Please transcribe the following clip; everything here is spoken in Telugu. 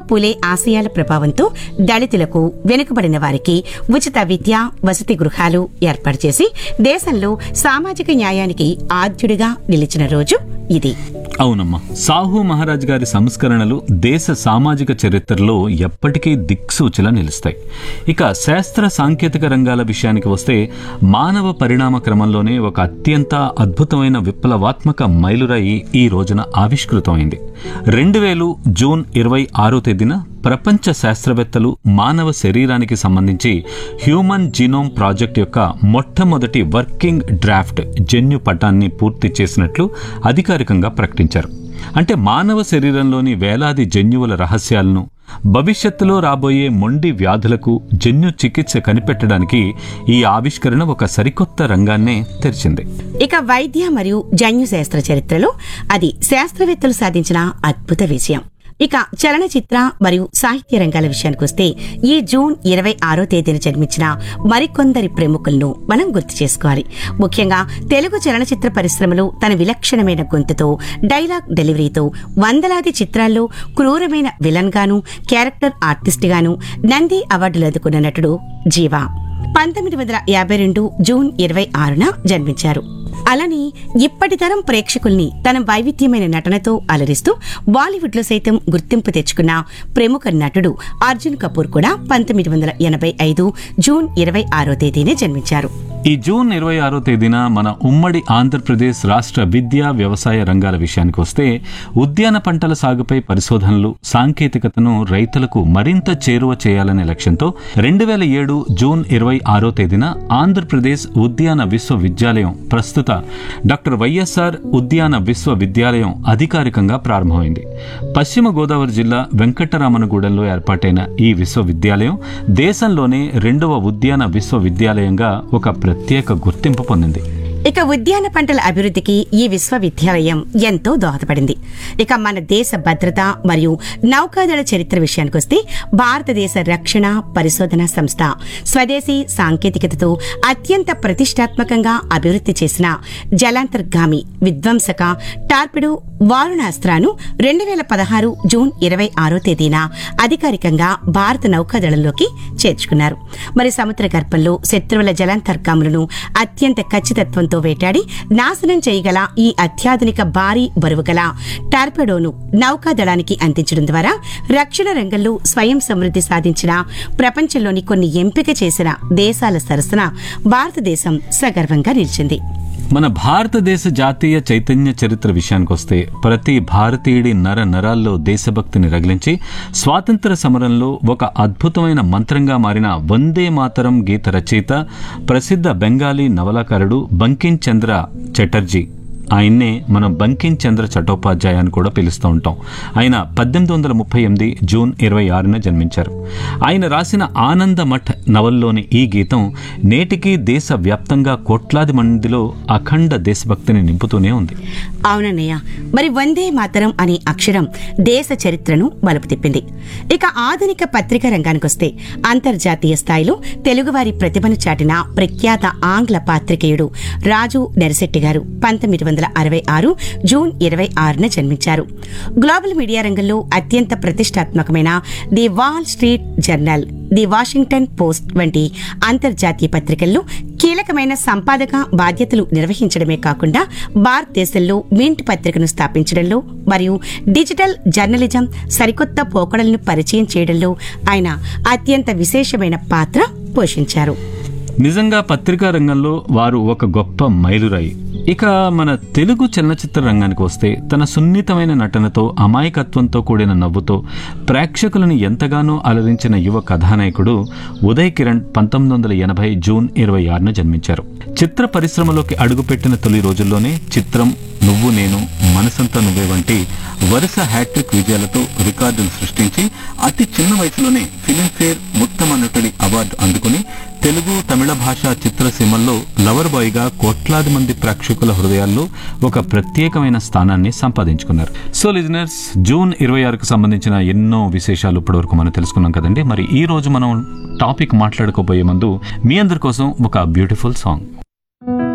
పులే ఆశయాల ప్రభావంతో దళితులకు వెనుకబడిన వారికి ఉచిత విద్య వసతి గృహాలు ఏర్పాటు చేసి దేశంలో సామాజిక న్యాయానికి ఆద్యుడిగా నిలిచిన రోజు ఇది అవునమ్మా సాహు మహారాజ్ గారి సంస్కరణలు దేశ సామాజిక చరిత్రలో ఎప్పటికీ దిక్సూచిలా నిలుస్తాయి ఇక శాస్త్ర సాంకేతిక రంగాల విషయానికి వస్తే మానవ పరిణామ క్రమంలోనే ఒక అత్యంత అద్భుతమైన విప్లవాత్మక మైలురాయి ఈ రోజున ఆవిష్కృతమైంది రెండు వేలు జూన్ ఇరవై ఆరో తేదీన ప్రపంచ శాస్త్రవేత్తలు మానవ శరీరానికి సంబంధించి హ్యూమన్ జీనోమ్ ప్రాజెక్ట్ యొక్క మొట్టమొదటి వర్కింగ్ డ్రాఫ్ట్ జన్యు పటాన్ని పూర్తి చేసినట్లు అధికారికంగా ప్రకటించారు అంటే మానవ శరీరంలోని వేలాది జన్యువుల రహస్యాలను భవిష్యత్తులో రాబోయే మొండి వ్యాధులకు జన్యు చికిత్స కనిపెట్టడానికి ఈ ఆవిష్కరణ ఒక సరికొత్త రంగాన్నే తెరిచింది ఇక వైద్య మరియు జన్యు శాస్త్ర చరిత్రలో అది శాస్త్రవేత్తలు సాధించిన అద్భుత విజయం ఇక చలనచిత్ర మరియు సాహిత్య రంగాల విషయానికి వస్తే ఈ జూన్ ఇరవై ఆరో తేదీన జన్మించిన మరికొందరి ప్రముఖులను మనం గుర్తు చేసుకోవాలి ముఖ్యంగా తెలుగు చలనచిత్ర పరిశ్రమలో తన విలక్షణమైన గొంతుతో డైలాగ్ డెలివరీతో వందలాది చిత్రాల్లో క్రూరమైన విలన్ గాను క్యారెక్టర్ ఆర్టిస్ట్ గాను నంది అవార్డులు అందుకున్న నటుడు జీవా పంతొమ్మిది వందల యాభై రెండు జూన్ ఇరవై ఆరున జన్మించారు అలానే ఇప్పటి తరం ప్రేక్షకుల్ని తన వైవిధ్యమైన నటనతో అలరిస్తూ బాలీవుడ్ లో సైతం గుర్తింపు తెచ్చుకున్న ప్రముఖ నటుడు అర్జున్ కపూర్ కూడా పంతొమ్మిది వందల ఎనభై ఐదు జూన్ ఇరవై ఆరో తేదీనే జన్మించారు ఈ జూన్ ఇరవై ఆరో తేదీన మన ఉమ్మడి ఆంధ్రప్రదేశ్ రాష్ట్ర విద్యా వ్యవసాయ రంగాల విషయానికి వస్తే ఉద్యాన పంటల సాగుపై పరిశోధనలు సాంకేతికతను రైతులకు మరింత చేరువ చేయాలనే లక్ష్యంతో రెండు వేల ఏడు జూన్ ఇరవై ఆరో తేదీన ఆంధ్రప్రదేశ్ ఉద్యాన విశ్వవిద్యాలయం ప్రస్తుత డాక్టర్ వైఎస్ఆర్ ఉద్యాన విశ్వవిద్యాలయం అధికారికంగా ప్రారంభమైంది పశ్చిమ గోదావరి జిల్లా వెంకటరామనగూడెంలో ఏర్పాటైన ఈ విశ్వవిద్యాలయం దేశంలోనే రెండవ ఉద్యాన విశ్వవిద్యాలయంగా ఒక ప్రత్యేక గుర్తింపు పొందింది ఇక ఉద్యాన పంటల అభివృద్ధికి ఈ విశ్వవిద్యాలయం ఎంతో దోహదపడింది ఇక మన దేశ భద్రత మరియు నౌకాదళ చరిత్ర విషయానికి వస్తే భారతదేశ రక్షణ పరిశోధన సంస్థ స్వదేశీ సాంకేతికతతో అత్యంత ప్రతిష్టాత్మకంగా అభివృద్ధి చేసిన జలాంతర్గామి విధ్వంసక టార్పిడో వారుణాస్త్రాను రెండు వేల పదహారు జూన్ ఇరవై ఆరో తేదీన అధికారికంగా భారత నౌకాదళంలోకి చేర్చుకున్నారు మరి సముద్ర గర్భంలో శత్రువుల జలాంతర్గాములను అత్యంత ఖచ్చితత్వంతో వేటాడి నాశనం చేయగల ఈ అత్యాధునిక భారీ బరువుగల టార్పెడోను నౌకాదళానికి అందించడం ద్వారా రక్షణ రంగంలో స్వయం సమృద్ధి సాధించిన ప్రపంచంలోని కొన్ని ఎంపిక చేసిన దేశాల సరసన భారతదేశం సగర్వంగా నిలిచింది మన భారతదేశ జాతీయ చైతన్య చరిత్ర విషయానికొస్తే ప్రతి భారతీయుడి నర నరాల్లో దేశభక్తిని రగిలించి స్వాతంత్ర సమరంలో ఒక అద్భుతమైన మంత్రంగా మారిన వందే మాతరం గీత రచయిత ప్రసిద్ధ బెంగాలీ నవలాకారుడు బంకిం చంద్ర చటర్జీ ఆయన్నే మనం బంకిం చంద్ర చటోపాధ్యాయ అని కూడా పిలుస్తూ ఉంటాం ఆయన పద్దెనిమిది వందల ముప్పై ఎనిమిది జూన్ ఇరవై ఆరున జన్మించారు ఆయన రాసిన ఆనంద మఠ్ నవల్లోని ఈ గీతం నేటికి దేశ వ్యాప్తంగా కోట్లాది మందిలో అఖండ దేశభక్తిని నింపుతూనే ఉంది అవునన్నయ్య మరి వందే మాతరం అనే అక్షరం దేశ చరిత్రను మలుపు తిప్పింది ఇక ఆధునిక పత్రికా రంగానికొస్తే అంతర్జాతీయ స్థాయిలో తెలుగువారి ప్రతిభను చాటిన ప్రఖ్యాత ఆంగ్ల పాత్రికేయుడు రాజు నరిశెట్టి గారు పంతొమ్మిది వందల అరవై ఆరు జూన్ ఇరవై ఆరున జన్మించారు గ్లోబల్ మీడియా రంగంలో అత్యంత ప్రతిష్టాత్మకమైన the Wall Street Journal the Washington Post వంటి అంతర్జాతీయ పత్రికల్లో కీలకమైన సంపాదక బాధ్యతలు నిర్వహించడమే కాకుండా భారతదేశంలో మింట్ పత్రికను స్థాపించడంలో మరియు డిజిటల్ జర్నలిజం సరికొత్త పోకడలను పరిచయం చేయడంలో ఆయన అత్యంత విశేషమైన పాత్ర పోషించారు నిజంగా పత్రికా రంగంలో వారు ఒక గొప్ప మైలురాయి ఇక మన తెలుగు చలనచిత్ర రంగానికి వస్తే తన సున్నితమైన నటనతో అమాయకత్వంతో కూడిన నవ్వుతో ప్రేక్షకులను ఎంతగానో అలరించిన యువ కథానాయకుడు ఉదయ్ కిరణ్ పంతొమ్మిది వందల ఎనభై జూన్ ఇరవై ఆరున జన్మించారు చిత్ర పరిశ్రమలోకి అడుగుపెట్టిన తొలి రోజుల్లోనే చిత్రం నువ్వు నేను మనసంతా నువ్వే వంటి వరుస హ్యాట్రిక్ విజయాలతో రికార్డులు సృష్టించి అతి చిన్న వయసులోనే ఫిలింఫేర్ ఉత్తమ నటుడి అవార్డు అందుకుని తెలుగు తమిళ భాషా చిత్రసీమల్లో లవర్ బాయ్ గా కోట్లాది మంది ప్రేక్షకుల హృదయాల్లో ఒక ప్రత్యేకమైన స్థానాన్ని సంపాదించుకున్నారు సో లిజనర్స్ జూన్ ఇరవై ఆరుకు సంబంధించిన ఎన్నో విశేషాలు ఇప్పటివరకు మనం తెలుసుకున్నాం కదండి మరి ఈ రోజు మనం టాపిక్ మాట్లాడుకోబోయే ముందు మీ అందరి కోసం ఒక బ్యూటిఫుల్ సాంగ్